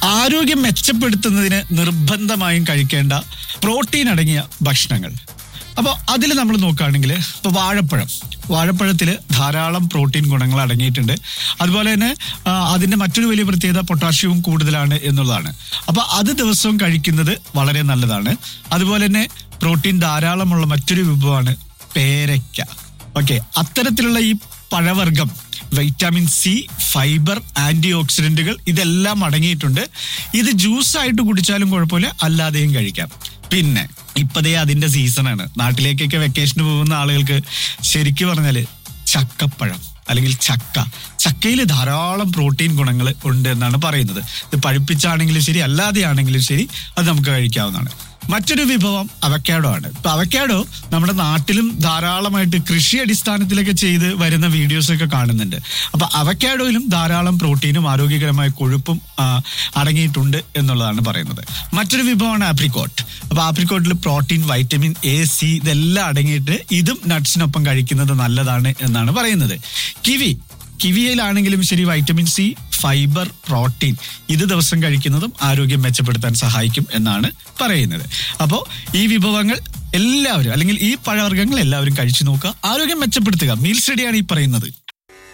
ആരോഗ്യം മെച്ചപ്പെടുത്തുന്നതിന് നിർബന്ധമായും കഴിക്കേണ്ട പ്രോട്ടീൻ അടങ്ങിയ ഭക്ഷണങ്ങൾ അപ്പോൾ അതിൽ നമ്മൾ നോക്കുകയാണെങ്കിൽ ഇപ്പോൾ വാഴപ്പഴം വാഴപ്പഴത്തിൽ ധാരാളം പ്രോട്ടീൻ ഗുണങ്ങൾ അടങ്ങിയിട്ടുണ്ട് അതുപോലെ തന്നെ ആ, അതിന്റെ മറ്റൊരു വലിയ പ്രത്യേകത പൊട്ടാഷ്യവും കൂടുതലാണ് എന്നുള്ളതാണ് അപ്പോൾ അത് ദിവസവും കഴിക്കുന്നത് വളരെ നല്ലതാണ് അതുപോലെ തന്നെ പ്രോട്ടീൻ ധാരാളമുള്ള മറ്റൊരു വിഭവമാണ് പേരയ്ക്ക ഓക്കെ അത്തരത്തിലുള്ള ഈ പഴവർഗം വൈറ്റാമിൻ സി ഫൈബർ ആന്റി ഓക്സിഡന്റുകൾ ഇതെല്ലാം അടങ്ങിയിട്ടുണ്ട് ഇത് ജ്യൂസ് ആയിട്ട് കുടിച്ചാലും കുഴപ്പമില്ല അല്ലാതെയും കഴിക്കാം പിന്നെ ഇപ്പതേ അതിന്റെ സീസണാണ് നാട്ടിലേക്കൊക്കെ വെക്കേഷന് പോകുന്ന ആളുകൾക്ക് ശരിക്കും പറഞ്ഞാല് ചക്കപ്പഴം അല്ലെങ്കിൽ ചക്ക ചക്കയിൽ ധാരാളം പ്രോട്ടീൻ ഗുണങ്ങൾ ഉണ്ട് എന്നാണ് പറയുന്നത് ഇത് പഴുപ്പിച്ചാണെങ്കിലും ശരി അല്ലാതെയാണെങ്കിലും ശരി അത് നമുക്ക് കഴിക്കാവുന്നതാണ് മറ്റൊരു വിഭവം അവക്കാഡോ ആണ് ഇപ്പൊ അവക്കാഡോ നമ്മുടെ നാട്ടിലും ധാരാളമായിട്ട് കൃഷി അടിസ്ഥാനത്തിലൊക്കെ ചെയ്ത് വരുന്ന വീഡിയോസ് ഒക്കെ കാണുന്നുണ്ട് അപ്പൊ അവക്കാഡോയിലും ധാരാളം പ്രോട്ടീനും ആരോഗ്യകരമായ കൊഴുപ്പും ആ, അടങ്ങിയിട്ടുണ്ട് എന്നുള്ളതാണ് പറയുന്നത് മറ്റൊരു വിഭവമാണ് ആപ്രിക്കോട്ട് അപ്പൊ ആപ്രിക്കോട്ടിൽ പ്രോട്ടീൻ വൈറ്റമിൻ എ സി ഇതെല്ലാം അടങ്ങിയിട്ട് ഇതും നട്ട്സിനൊപ്പം കഴിക്കുന്നത് നല്ലതാണ് എന്നാണ് പറയുന്നത് കിവി കിവിയയിലാണെങ്കിലും ശരി വൈറ്റമിൻ സി ഫൈബർ പ്രോട്ടീൻ ഇത് ദിവസം കഴിക്കുന്നതും ആരോഗ്യം മെച്ചപ്പെടുത്താൻ സഹായിക്കും എന്നാണ് പറയുന്നത് അപ്പോൾ ഈ വിഭവങ്ങൾ എല്ലാവരും അല്ലെങ്കിൽ ഈ പഴവർഗ്ഗങ്ങൾ എല്ലാവരും കഴിച്ചു നോക്കുക ആരോഗ്യം മെച്ചപ്പെടുത്തുക മീൽ സ്റ്റഡിയാണ് ഈ പറയുന്നത്